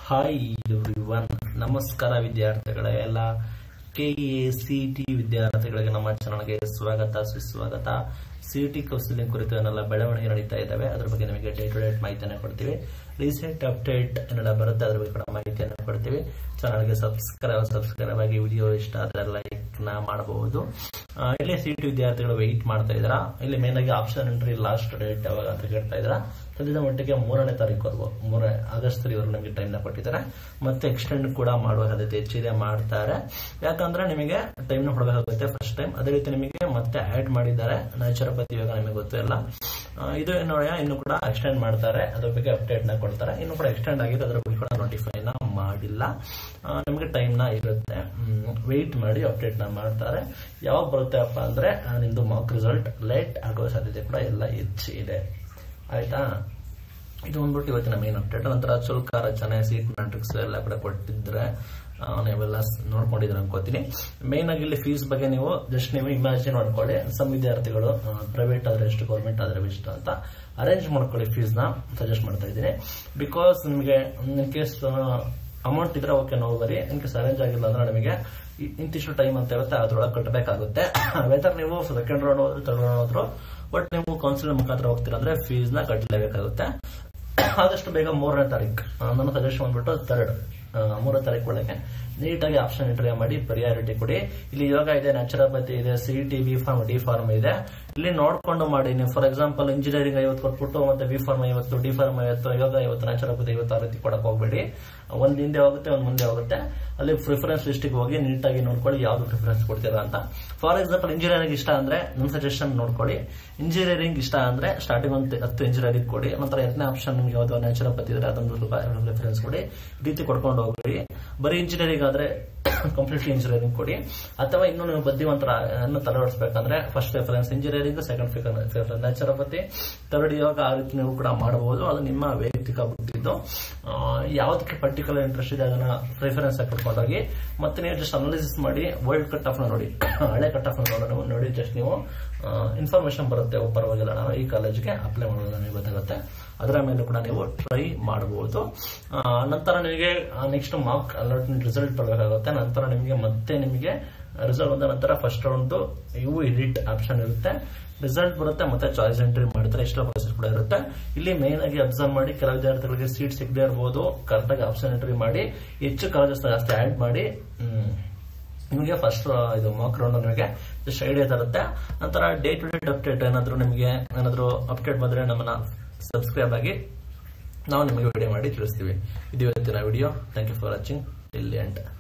hi everyone ನಮಸ್ಕಾರ ವಿದ್ಯಾರ್ಥಿಗಳೇ ಎಲ್ಲ ಕೆ ಎ ಸಿ ಟಿ ವಿದ್ಯಾರ್ಥಿಗಳಿಗೆ ನಮ್ಮ ಚಾನಲ್ಗೆ ಸ್ವಾಗತ ಸುಸ್ವಾಗತ ಸಿ ಟಿ ಕೌನ್ಸಿಲಿಂಗ್ ಕುರಿತು ಏನೆಲ್ಲ ಬೆಳವಣಿಗೆ ನಡೀತಾ ಇದ್ದಾವೆ ಅದ್ರ ಬಗ್ಗೆ ನಿಮಗೆ ಡೇ ಟು ಡೇಟ್ ಮಾಹಿತಿಯನ್ನು ಕೊಡ್ತೀವಿ ರೀಸೆಂಟ್ ಅಪ್ಡೇಟ್ ಏನೆಲ್ಲ ಬರುತ್ತೆ ಅದ್ರ ಬಗ್ಗೆ ಕೂಡ ಮಾಹಿತಿಯನ್ನು ಕೊಡ್ತೀವಿ ಚಾನಲ್ಗೆ ಸಬ್ಸ್ಕ್ರೈಬ್ ಸಬ್ಸ್ಕ್ರೈಬ್ ಆಗಿ ವಿಡಿಯೋ ಇಷ್ಟ ಆದರೆ ಲೈಕ್ ನ ಮಾಡಬಹುದು ಆ, ಇಲ್ಲಿ ಸಿ ಟಿ ವಿದ್ಯಾರ್ಥಿಗಳು ವೆಯ್ಟ್ ಮಾಡ್ತಾ ಇದ್ದೀರಾ ಇಲ್ಲಿ ಮೇನ್ ಆಗಿ ಆಪ್ಷನ್ ಎಂಟ್ರಿ ಲಾಸ್ಟ್ ಡೇಟ್ ಯಾವಾಗ ಅಂತ ಕೇಳ್ತಾ ಇದ್ದೀರಾ ಸದ್ಯದ ಮಟ್ಟಿಗೆ ಮೂರನೇ ತಾರೀಕು ಮೂರನೇ ಆಗಸ್ಟ್ ಇವರು ನಮಗೆ ಟೈಮ್ ನ ಕೊಟ್ಟಿದ್ದಾರೆ ಮತ್ತೆ ಎಕ್ಸ್ಟೆಂಡ್ ಕೂಡ ಮಾಡುವ ಸಾಧ್ಯತೆ ಹೆಚ್ಚಿದೆ ಮಾಡ್ತಾರೆ ಯಾಕಂದ್ರೆ ನಿಮಗೆ ಟೈಮ್ ನ ಕೊಡಬೇಕಾಗುತ್ತೆ ಫಸ್ಟ್ ಟೈಮ್ ಅದೇ ರೀತಿ ನಿಮಗೆ ಮತ್ತೆ ಆಡ್ ಮಾಡಿದ್ದಾರೆ ನ್ಯಾಚುರೋಪತಿ ಇವಾಗ ನಿಮಗೆ ಗೊತ್ತಿಲ್ಲ ಆ, ಇದು ನೋಡಿ ಇನ್ನು ಕೂಡ ಎಕ್ಸ್ಟೆಂಡ್ ಮಾಡ್ತಾರೆ ಅದ್ರ ಬಗ್ಗೆ ಅಪ್ಡೇಟ್ ನ ಕೊಡ್ತಾರೆ ಇನ್ನು ಕೂಡ ಎಕ್ಸ್ಟೆಂಡ್ ಆಗಿದೆ ಅದ್ರ ಬಗ್ಗೆ ಕೂಡ ನೋಟಿಫೈ ನ ಮಾಡಿಲ್ಲ ಆ, ನಿಮಗೆ ಟೈಮ್ ನ ಇರುತ್ತೆ ವೆಯ್ಟ್ ಮಾಡಿ ಅಪ್ಡೇಟ್ ನ ಮಾಡ್ತಾರೆ ಯಾವಾಗ ಬರುತ್ತೆ ಅಪ್ಪ ಅಂದ್ರೆ ಆ, ನಿಮ್ದು ಮಾಕ್ ರಿಸಲ್ಟ್ ಲೇಟ್ ಆಗುವ ಸಾಧ್ಯತೆ ಕೂಡ ಎಲ್ಲ ಹೆಚ್ಚಿದೆ ಆಯ್ತಾ ಇದು ಬಂದ್ಬಿಟ್ಟು ಇವತ್ತಿನ ಮೇನ್ ಅಪ್ಡೇಟ್ ನಂತರ ಶುಲ್ಕ ರಚನೆ ಸೀಟ್ ಮ್ಯಾಟ್ರಿಕ್ಸ್ ಎಲ್ಲ ಕೂಡ ಕೊಟ್ಟಿದ್ರೆ ಆ, ನೀವೆಲ್ಲ ಸ್- ನೋಡ್ಕೊಂಡಿದ್ರೆ ಅನ್ಕೋತೀನಿ ಮೇನ್ ಆಗಿ ಇಲ್ಲಿ ಫೀಸ್ ಬಗ್ಗೆ ನೀವು ಜಸ್ಟ್ ನೀವು ಇಮ್ಯಾಜಿನ್ ಮಾಡ್ಕೊಳ್ಳಿ ಸಮ್ ವಿದ್ಯಾರ್ಥಿಗಳು ಪ್ರೈವೇಟ್ ಆದ್ರೆ ಎಷ್ಟು ಗೌರ್ಮೆಂಟ್ ಆದ್ರೆ ಎಷ್ಟು ಅಂತ ಅರೇಂಜ್ ಮಾಡ್ಕೊಳ್ಳಿ ಫೀಸ್ ನ ಸಜೆಸ್ಟ್ ಮಾಡ್ತಾ ಇದ್ದೀನಿ ಬಿಕಾಸ್ ನಿಮಗೆ ಇನ್ ಕೇಸ್ ಅಮೌಂಟ್ ಇದ್ರೆ ಓಕೆ ನೋ ಬರಿ ಇನ್ ಕೇಸ್ ಅರೇಂಜ್ ಆಗಿಲ್ಲ ಅಂದ್ರೆ ನಿಮಗೆ ಇ- ಇಂತಿಷ್ಟು ಟೈಮ್ ಅಂತ ಇರುತ್ತೆ ಅದ್ರೊಳಗೆ ಕಟ್ಟಬೇಕಾಗುತ್ತೆ ವೆದರ್ ನೀವು ಸೆಕೆಂಡ್ ರೌಂಡ್ ಹೋದ್ರು ಥರ್ಡ್ ರೌಂಡ್ ಹೋದ್ರು ಬಟ್ ನೀವು ಕೌನ್ಸಿಲ್ ಮುಖಾಂತರ ಹೋಗ್ತೀರಾ ಅಂದ್ರೆ ಫೀಸ್ ನ ಕಟ್ಟಲೇಬೇಕಾಗುತ್ತೆ ಆದಷ್ಟು ಬೇಗ ಮೂರನೇ ತಾರೀಕು ಆ, ನನ್ನ ಸಜೆಷನ್ ಬಂದ್ಬಿಟ್ಟು ಥರ್ಡ್ ಮೂರನೇ ತಾರೀಕು ಒಳಗೆ ನೀಟಾಗಿ ಆಪ್ಷನ್ ಎಂಟ್ರಿ ಮಾಡಿ ಪ್ರಿಯಾರಿಟಿ ಕೊಡಿ ಇಲ್ಲಿ ಯೋಗ ಇದೆ ನ್ಯಾಚುರೋಪತಿ ಇದೆ C T B pharm D pharm ಇದೆ ಇಲ್ಲಿ ನೋಡ್ಕೊಂಡು ಮಾಡಿ ನೀವು ಫಾರ್ ಎಕ್ಸಾಂಪಲ್ ಇಂಜಿನಿಯರಿಂಗ್ ಐವತ್ತು ಕೊಟ್ಬಿಟ್ಟು ಮತ್ತೆ ಬಿ ಫಾರ್ಮ್ ಐವತ್ತು ಡಿ ಫಾರ್ಮ್ ಐವತ್ತು ಯೋಗ ಐವತ್ತು ನ್ಯಾಚುರೋಪತಿ ಐವತ್ತು ಆ ರೀತಿ ಕೊಡಕ್ ಹೋಗ್ಬೇಡಿ ಒಂದ್ ಹಿಂದೆ ಹೋಗುತ್ತೆ ಒಂದ್ ಮುಂದೆ ಹೋಗುತ್ತೆ ಅಲ್ಲಿ ಪ್ರಿಫರೆನ್ಸ್ ಲಿಸ್ಟಿಗೆ ಹೋಗಿ ನೀಟಾಗಿ ನೋಡ್ಕೊಳ್ಳಿ ಯಾವ್ದು ಪ್ರಿಫರೆನ್ಸ್ ಕೊಡ್ತೀರಾ ಅಂತ ಫಾರ್ ಎಕ್ಸಾಂಪಲ್ ಇಂಜಿನಿಯರಿಂಗ್ ಇಷ್ಟ ಅಂದ್ರೆ ನನ್ನ ಸಜೆಷನ್ ನೋಡ್ಕೊಳ್ಳಿ ಇಂಜಿನಿಯರಿಂಗ್ ಇಷ್ಟ ಅಂದ್ರೆ ಸ್ಟಾರ್ಟಿಂಗ್ ಒಂದು ಹತ್ತು ಇಂಜಿನಿಯರಿಂಗ್ ಕೊಡಿ ನಂತರ ಎರಡನೇ ಆಪ್ಷನ್ ನಿಮ್ಗೆ ಯಾವ್ದು ನ್ಯಾಚುರೋಪತಿ ಇದ್ರೆ ಅದೊಂದು ಸ್ವಲ್ಪ ಪ್ರಿಫರೆನ್ಸ್ ಕೊಡಿ ಈ ರೀತಿ ಕೊಡ್ಕೊಂಡು ಹೋಗ್ರಿ ಬರೀ ಇಂಜಿನಿಯರಿಂಗ್ ಆದ್ರೆ ಕಂಪ್ಲೀಟ್ಲಿ ಇಂಜಿನಿಯರಿಂಗ್ ಕೊಡಿ ಅಥವಾ ಇನ್ನು ನೀವು ಬುದ್ಧಿವಂತರ ತಲೆ ಓಡಿಸ್ಬೇಕಂದ್ರೆ first preference engineering second preference naturopathy third yoga ಆ ರೀತಿ ನೀವು ಕೂಡ ಮಾಡಬಹುದು ಅದು ನಿಮ್ಮ ವೈಯಕ್ತಿಕ ಬುದ್ಧಿದ್ದು ಆ, ಯಾವ್ದಕ್ಕೆ ಪರ್ಟಿಕ್ಯುಲರ್ ಇಂಟ್ರೆಸ್ಟ್ ಇದೆ ಅದನ್ನ ಪ್ರಿಫರೆನ್ಸ್ ಆಗಿ ಕಟ್ಕೊಂಡೋಗಿ ಮತ್ತೆ ನೀವು ಜಸ್ಟ್ ಅನಾಲಿಸಿಸ್ ಮಾಡಿ ವರ್ಲ್ಡ್ ಕಟ್ ಆಫ್ ನೋಡಿ ಹಳೆ ಕಟ್ ಆಫ್ ನೋಡೋಣ ನೋಡಿ ಜಸ್ಟ್ ನೀವು ಇನ್ಫಾರ್ಮೇಶನ್ ಬರುತ್ತೆ ಓ, ಪರವಾಗಿಲ್ಲ ನಾನು ಈ ಕಾಲೇಜ್ಗೆ ಅಪ್ಲೈ ಮಾಡೋದು ನನಗೆ ಗೊತ್ತಾಗುತ್ತೆ ಅದರ ಮೇಲೆ ಕೂಡ ನೀವು ಟ್ರೈ ಮಾಡಬಹುದು ಆ, ನಂತರ ನಿಮಗೆ ನೆಕ್ಸ್ಟ್ ಮಾರ್ಕ್ ಅಲರ್ಟ್ ರಿಸಲ್ಟ್ ಬರಬೇಕಾಗುತ್ತೆ ನಂತರ ನಿಮಗೆ ಮತ್ತೆ ನಿಮಗೆ ರಿಸಲ್ಟ್ ಬಂದ ನಂತರ ಫಸ್ಟ್ ರೌಂಡ್ ಇವು ಎಡಿಟ್ ಆಪ್ಷನ್ ಇರುತ್ತೆ ರಿಸಲ್ಟ್ ಬರುತ್ತೆ ಮತ್ತೆ ಚಾಯ್ಸ್ ಎಂಟ್ರಿ ಮಾಡ್ತಾರೆ ಇಷ್ಟ ಪ್ರೊಸೆಸ್ ಕೂಡ ಇರುತ್ತೆ ಇಲ್ಲಿ ಮೇನ್ ಆಗಿ ಅಬ್ಸರ್ವ್ ಮಾಡಿ ಕೆಲವು ವಿದ್ಯಾರ್ಥಿಗಳಿಗೆ ಸೀಟ್ ಸಿಗದೆ ಇರಬಹುದು ಕರೆಕ್ಟಾಗಿ ಆಪ್ಷನ್ ಎಂಟ್ರಿ ಮಾಡಿ ಹೆಚ್ಚು ಕಾಲೇಜಸ್ ಜಾಸ್ತಿ ಆಡ್ ಮಾಡಿ ಹ್ಮ್, ನಿಮಗೆ ಫಸ್ಟ್ ಇದು ಮಾಕ್ ರೌಂಡ್ ನಿಮಗೆ ಜಸ್ಟ್ ಐಡಿಯಾ ತರುತ್ತೆ ನಂತರ ಡೇ ಟು ಡೇಟ್ ಅಪ್ಡೇಟ್ ಏನಾದ್ರು ನಿಮಗೆ ಏನಾದ್ರು ಅಪ್ಡೇಟ್ ಬಂದ್ರೆ ನಮ್ಮನ್ನ ಸಬ್ಸ್ಕ್ರೈಬ್ ಆಗಿ ನಾವು ನಿಮಗೆ ವಿಡಿಯೋ ಮಾಡಿ ತಿಳಿಸ್ತೀವಿ ಇದು ಇವತ್ತಿನ video thank you for watching till end